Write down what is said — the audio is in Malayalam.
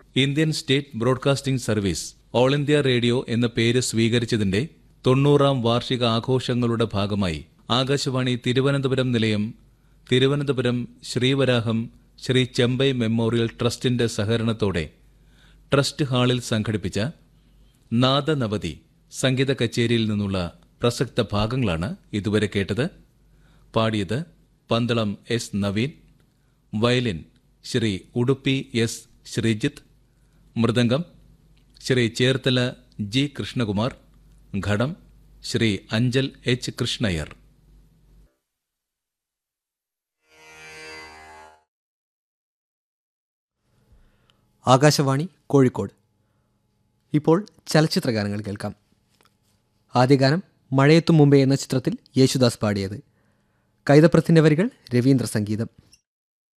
Indian state broadcasting service all India radio എന്ന പേര് സ്വീകരിച്ചതിന്റെ തൊണ്ണൂറാം വാർഷിക ആഘോഷങ്ങളുടെ ഭാഗമായി ആകാശവാണി തിരുവനന്തപുരം നിലയം തിരുവനന്തപുരം ശ്രീവരാഹം ശ്രീ ചെമ്പൈ മെമ്മോറിയൽ ട്രസ്റ്റിന്റെ സഹകരണത്തോടെ ട്രസ്റ്റ് ഹാളിൽ സംഘടിപ്പിച്ച നാദനവതി സംഗീത കച്ചേരിയിൽ നിന്നുള്ള പ്രസക്ത ഭാഗങ്ങളാണ് ഇതുവരെ കേട്ടത് പാടിയത് Pandalam S Naveen violin Shri Udupi S Sreejith mridangam Shri Cherthala G Krishnakumar ghatam Shri Anchal H Krishnaiyer Akashvani Kozhikode ഇപ്പോൾ ചലച്ചിത്ര ഗാനങ്ങൾ കേൾക്കാം ആദ്യ ഗാനം മഴയെത്തും മുമ്പേ എന്ന ചിത്രത്തിൽ യേശുദാസ് പാടിയത് കൈതപ്രത്തിൻ്റെ വരികൾ രവീന്ദ്ര സംഗീതം